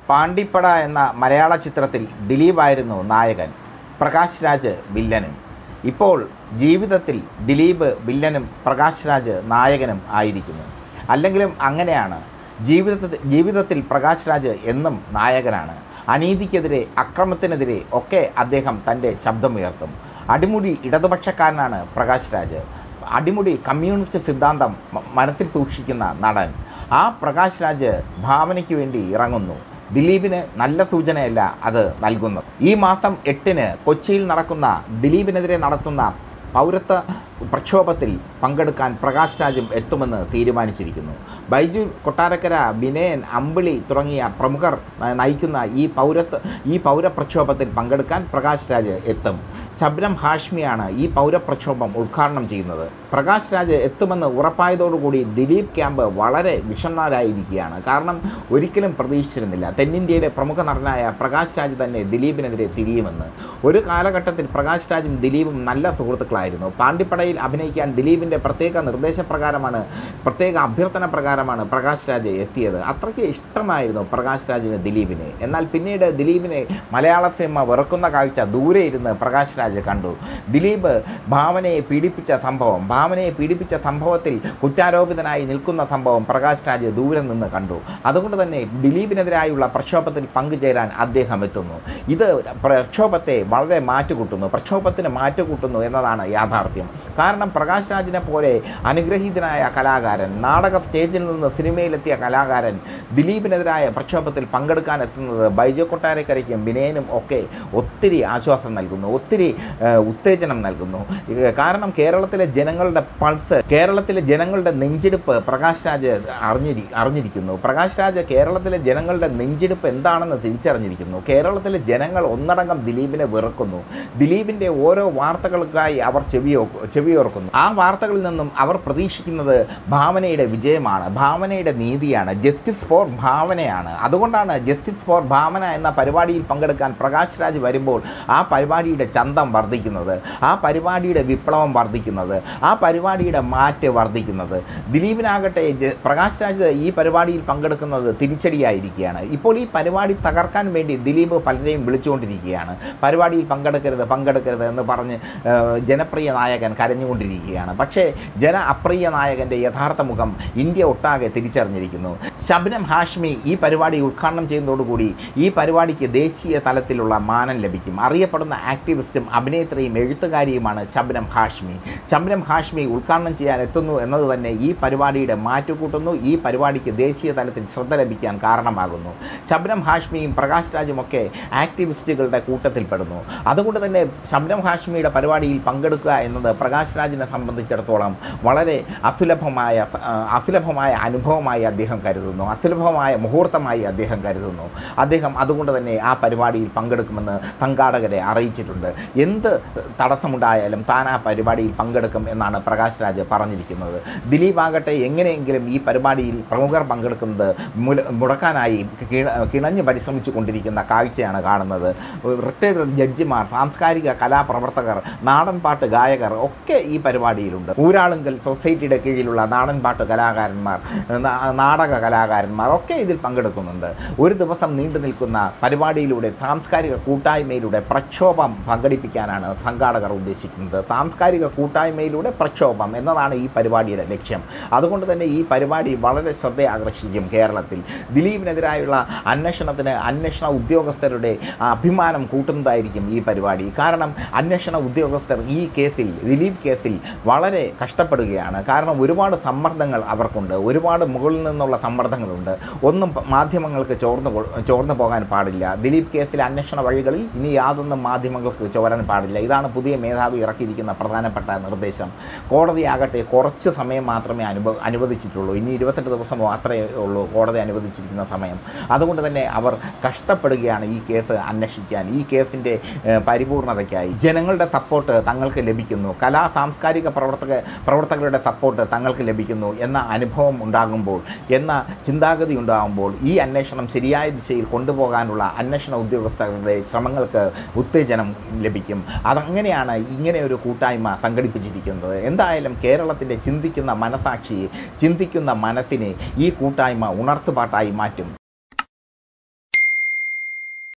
പാണ്ടിപ്പട എന്ന മലയാള ചിത്രത്തിൽ ദിലീപായിരുന്നു നായകൻ പ്രകാശ് രാജ് വില്ലനും ഇപ്പോൾ ജീവിതത്തിൽ ദിലീപ് വില്ലനും പ്രകാശ് രാജ് നായകനും ആയിരിക്കുന്നു അല്ലെങ്കിലും അങ്ങനെയാണ് ജീവിതത്തിൽ ജീവിതത്തിൽ പ്രകാശ് രാജ് എന്നും നായകനാണ് അനീതിക്കെതിരെ അക്രമത്തിനെതിരെ ഒക്കെ അദ്ദേഹം തൻ്റെ ശബ്ദമുയർത്തും അടിമുടി ഇടതുപക്ഷക്കാരനാണ് പ്രകാശ് രാജ് അടിമുടി കമ്മ്യൂണിസ്റ്റ് സിദ്ധാന്തം മ- മനസ്സിൽ സൂക്ഷിക്കുന്ന നടൻ ആ പ്രകാശ് രാജ് ഭാവനയ്ക്ക് വേണ്ടി ഇറങ്ങുന്നു ദിലീപിന് നല്ല സൂചനയല്ല അത് നൽകുന്നത് ഈ മാസം എട്ടിന് കൊച്ചിയിൽ നടക്കുന്ന ദിലീപിനെതിരെ നടത്തുന്ന പൗരത്വ പ്രക്ഷോഭത്തിൽ പങ്കെടുക്കാൻ പ്രകാശ് രാജും എത്തുമെന്ന് തീരുമാനിച്ചിരിക്കുന്നു ബൈജു കൊട്ടാരക്കര വിനയൻ അമ്പിളി തുടങ്ങിയ പ്രമുഖർ ന- നയിക്കുന്ന ഈ പൗരത്വ ഈ പൗരപ്രക്ഷോഭത്തിൽ പങ്കെടുക്കാൻ പ്രകാശ് രാജ് എത്തും ശബ്നം ഹാഷ്മിയാണ് ഈ പൗരപ്രക്ഷോഭം ഉദ്ഘാടനം ചെയ്യുന്നത് പ്രകാശ് രാജ് എത്തുമെന്ന് ഉറപ്പായതോടുകൂടി ദിലീപ് ക്യാമ്പ് വളരെ വിഷണ്ണരായിരിക്കുകയാണ് കാരണം ഒരിക്കലും പ്രതീക്ഷിച്ചിരുന്നില്ല തെന്നിന്ത്യയുടെ പ്രമുഖ നടനായ പ്രകാശ് രാജ് തന്നെ ദിലീപിനെതിരെ തിരിയുമെന്ന് ഒരു കാലഘട്ടത്തിൽ പ്രകാശ് രാജും ദിലീപും നല്ല സുഹൃത്തുക്കളായിരുന്നു പാണ്ടിപ്പടയിൽ അഭിനയിക്കാൻ ദിലീപിൻ്റെ പ്രത്യേക നിർദ്ദേശപ്രകാരമാണ് പ്രത്യേക അഭ്യർത്ഥന പ്രകാരമാണ് പ്രകാശ് രാജ് എത്തിയത് അത്രയ്ക്ക് ഇഷ്ടമായിരുന്നു പ്രകാശ് രാജിന് ദിലീപിനെ എന്നാൽ പിന്നീട് ദിലീപിനെ മലയാള സിനിമ വെറുക്കുന്ന കാഴ്ച ദൂരെ ഇരുന്ന് പ്രകാശ് രാജ് കണ്ടു ദിലീപ് ഭാവനയെ പീഡിപ്പിച്ച സംഭവം ഭാവനയെ പീഡിപ്പിച്ച സംഭവത്തിൽ കുറ്റാരോപിതനായി നിൽക്കുന്ന സംഭവം പ്രകാശ് രാജ് ദൂരെ നിന്ന് കണ്ടു അതുകൊണ്ട് തന്നെ ദിലീപിനെതിരായുള്ള പ്രക്ഷോഭത്തിൽ പങ്കുചേരാൻ അദ്ദേഹം എത്തുന്നു ഇത് പ്രക്ഷോഭത്തെ വളരെ മാറ്റുകൂട്ടുന്നു പ്രക്ഷോഭത്തിന് മാറ്റുകൂട്ടുന്നു എന്നതാണ് യാഥാർത്ഥ്യം കാരണം പ്രകാശ് രാജിനെ പോലെ അനുഗ്രഹീതനായ കലാകാരൻ നാടക സ്റ്റേജിൽ നിന്ന് സിനിമയിലെത്തിയ കലാകാരൻ ദിലീപിനെതിരായ പ്രക്ഷോഭത്തിൽ പങ്കെടുക്കാൻ എത്തുന്നത് ബൈജു കൊട്ടാരക്കരയ്ക്കും വിനയനും ഒക്കെ ഒത്തിരി ആശ്വാസം നൽകുന്നു ഒത്തിരി ഏഹ്, ഉത്തേജനം നൽകുന്നു ഏഹ്, കാരണം കേരളത്തിലെ ജനങ്ങളുടെ പൾസ് കേരളത്തിലെ ജനങ്ങളുടെ നെഞ്ചിടിപ്പ് പ്രകാശ് രാജ് അറിഞ്ഞിരി അറിഞ്ഞിരിക്കുന്നു പ്രകാശ് രാജ് കേരളത്തിലെ ജനങ്ങളുടെ നെഞ്ചിടിപ്പ് എന്താണെന്ന് തിരിച്ചറിഞ്ഞിരിക്കുന്നു കേരളത്തിലെ ജനങ്ങൾ ഒന്നടങ്കം ദിലീപിനെ വെറുക്കുന്നു ദിലീപിൻ്റെ ഓരോ വാർത്തകൾക്കായി അവർ ചെവിയോ ചെവിയോർക്കുന്നു ആ വാർത്തകളിൽ നിന്നും അവർ പ്രതീക്ഷിക്കുന്നത് ഭാവനയുടെ വിജയമാണ് ഭാവനയുടെ നീതിയാണ് ജസ്റ്റിസ് ഫോർ ഭാവനയാണ് അതുകൊണ്ടാണ് ജസ്റ്റിസ് ഫോർ ഭാവന എന്ന പരിപാടിയിൽ പങ്കെടുക്കാൻ പ്രകാശ് രാജ് വരുമ്പോൾ ആ പരിപാടിയുടെ ചന്തം വർദ്ധിക്കുന്നത് ആ പരിപാടിയുടെ വിപ്ലവം വർദ്ധിക്കുന്നത് ആ പരിപാടിയുടെ മാറ്റ് വർദ്ധിക്കുന്നത് ദിലീപിനാകട്ടെ ജ- പ്രകാശ് രാജ് ഈ പരിപാടിയിൽ പങ്കെടുക്കുന്നത് തിരിച്ചടിയായിരിക്കുകയാണ് ഇപ്പോൾ ഈ പരിപാടി തകർക്കാൻ വേണ്ടി ദിലീപ് പലരെയും വിളിച്ചുകൊണ്ടിരിക്കുകയാണ് പരിപാടിയിൽ പങ്കെടുക്കരുത് പങ്കെടുക്കരുത് എന്ന് പറഞ്ഞ് ഏഹ്, ജനപ്രിയ നായകൻ കരഞ്ഞുകൊണ്ടിരിക്കുകയാണ് പക്ഷേ ജന അപ്രിയ നായകൻ്റെ യഥാർത്ഥ മുഖം ഇന്ത്യ ഒട്ടാകെ തിരിച്ചറിഞ്ഞിരിക്കുന്നു ശബ്നം ഹാഷ്മി ഈ പരിപാടി ഉദ്ഘാടനം ചെയ്യുന്നതോടുകൂടി ഈ പരിപാടിക്ക് ദേശീയ തലത്തിലുള്ള മാനം ലഭിക്കും അറിയപ്പെടുന്ന ആക്ടിവിസ്റ്റും അഭിനേത്രിയും എഴുത്തുകാരിയുമാണ് ശബ്നം ഹാഷ്മി ശബ്നം ഹാഷ്മി ഉദ്ഘാടനം ചെയ്യാൻ എത്തുന്നു എന്നത് തന്നെ ഈ പരിപാടിയുടെ മാറ്റുകൂട്ടുന്നു ഈ പരിപാടിക്ക് ദേശീയ തലത്തിൽ ശ്രദ്ധ ലഭിക്കാൻ കാരണമാകുന്നു ശബ്നം ഹാഷ്മിയും പ്രകാശ് രാജുമൊക്കെ ആക്ടിവിസ്റ്റുകളുടെ കൂട്ടത്തിൽപ്പെടുന്നു അതുകൊണ്ട് തന്നെ ശബ്നം ഹാഷ്മിയുടെ പരിപാടിയിൽ പങ്കെടുക്കുക എന്നത് പ്രകാശ് രാജിനെ സംബന്ധിച്ചിടത്തോളം വളരെ അസുലഭമായ ആ, അസുലഭമായ അനുഭവമായി അദ്ദേഹം കരുതുന്നു അസുലഭമായ മുഹൂർത്തമായി അദ്ദേഹം കരുതുന്നു അദ്ദേഹം അതുകൊണ്ട് തന്നെ ആ പരിപാടിയിൽ പങ്കെടുക്കുമെന്ന് സംഘാടകരെ അറിയിച്ചിട്ടുണ്ട് എന്ത് തടസ്സമുണ്ടായാലും താൻ ആ പരിപാടിയിൽ പങ്കെടുക്കും എന്നാണ് പ്രകാശ് രാജ് പറഞ്ഞിരിക്കുന്നത് ദിലീപ് ആകട്ടെ എങ്ങനെയെങ്കിലും ഈ പരിപാടിയിൽ പ്രമുഖർ പങ്കെടുക്കുന്നത് മുല- മുടക്കാനായി കിണ- കിണഞ്ഞ് പരിശ്രമിച്ചു കൊണ്ടിരിക്കുന്ന കാഴ്ചയാണ് കാണുന്നത് റിട്ടയർഡ് ജഡ്ജിമാർ സാംസ്കാരിക കലാപ്രവർത്തകർ നാടൻ പാട്ട് ഗായകർ ഒക്കെ ഈ പരിപാടിയിലുണ്ട് ഊരാളുങ്കൽ സൊസൈറ്റിയുടെ കീഴിലുള്ള നാടൻ പാട്ട് കലാകാരന്മാർ നാ- നാടക കലാകാരന്മാർ ഒക്കെ ഇതിൽ പങ്കെടുക്കുന്നുണ്ട് ഒരു ദിവസം നീണ്ടു നിൽക്കുന്ന പരിപാടിയിലൂടെ സാംസ്കാരിക കൂട്ടായ്മയിലൂടെ പ്രക്ഷോഭം സംഘടിപ്പിക്കാനാണ് സംഘാടകർ ഉദ്ദേശിക്കുന്നത് സാംസ്കാരിക കൂട്ടായ്മയിലൂടെ പ്രക്ഷോഭം എന്നതാണ് ഈ പരിപാടിയുടെ ലക്ഷ്യം അതുകൊണ്ട് തന്നെ ഈ പരിപാടി വളരെ ശ്രദ്ധ ആകർഷിക്കും കേരളത്തിൽ ദിലീപിനെതിരായുള്ള അന്വേഷണത്തിന് അന്വേഷണ ഉദ്യോഗസ്ഥരുടെ അഭിമാനം കൂട്ടുന്നതായിരിക്കും ഈ പരിപാടി കാരണം അന്വേഷണ ഉദ്യോഗസ്ഥർ ഈ കേസിൽ ദിലീപ് കേസിൽ വളരെ കഷ്ടപ്പെടുകയാണ് കാരണം ഒരുപാട് സമ്മർദ്ദങ്ങൾ അവർക്കുണ്ട് ഒരുപാട് മുകളിൽ നിന്നുള്ള സമ്മർദ്ദങ്ങളുണ്ട് ഒന്നും പ- മാധ്യമങ്ങൾക്ക് ചോർന്നു കൊ- ചോർന്നു പോകാൻ പാടില്ല ദിലീപ് കേസിലെ അന്വേഷണ വഴികളിൽ ഇനി യാതൊന്നും മാധ്യമങ്ങൾക്ക് ചോരാൻ പാടില്ല ഇതാണ് പുതിയ മേധാവി ഇറക്കിയിരിക്കുന്ന പ്രധാനപ്പെട്ട നിർദ്ദേശം കോടതിയാകട്ടെ കുറച്ച് സമയം മാത്രമേ അനുഭവ അനുവദിച്ചിട്ടുള്ളൂ ഇനി ഇരുപത്തെട്ട് ദിവസം മാത്രമേ ഉള്ളൂ കോടതി അനുവദിച്ചിരിക്കുന്ന സമയം അതുകൊണ്ട് തന്നെ അവർ കഷ്ടപ്പെടുകയാണ് ഈ കേസ് അന്വേഷിക്കാൻ ഈ കേസിൻ്റെ ഏഹ്, പരിപൂർണതയ്ക്കായി ജനങ്ങളുടെ സപ്പോർട്ട് തങ്ങൾക്ക് ലഭിക്കുന്നു കലാ സാംസ്കാരിക പ്രവർത്തക പ്രവർത്തകരുടെ സപ്പോർട്ട് തങ്ങൾക്ക് ലഭിക്കുന്നു എന്ന അനുഭവം ഉണ്ടാകുമ്പോൾ എന്ന ചിന്താഗതി ഉണ്ടാകുമ്പോൾ ഈ അന്വേഷണം ശരിയായ ദിശയിൽ കൊണ്ടുപോകാനുള്ള അന്വേഷണ ഉദ്യോഗസ്ഥരുടെ ശ്രമങ്ങൾക്ക് ഉത്തേജനം ലഭിക്കും അതങ്ങനെയാണ് ഇങ്ങനെ ഒരു കൂട്ടായ്മ സംഘടിപ്പിച്ചിരിക്കുന്നത് എന്തായാലും കേരളത്തിൻ്റെ ചിന്തിക്കുന്ന മനസാക്ഷിയെ ചിന്തിക്കുന്ന മനസ്സിനെ ഈ കൂട്ടായ്മ ഉണർത്തുപാട്ടായി മാറ്റും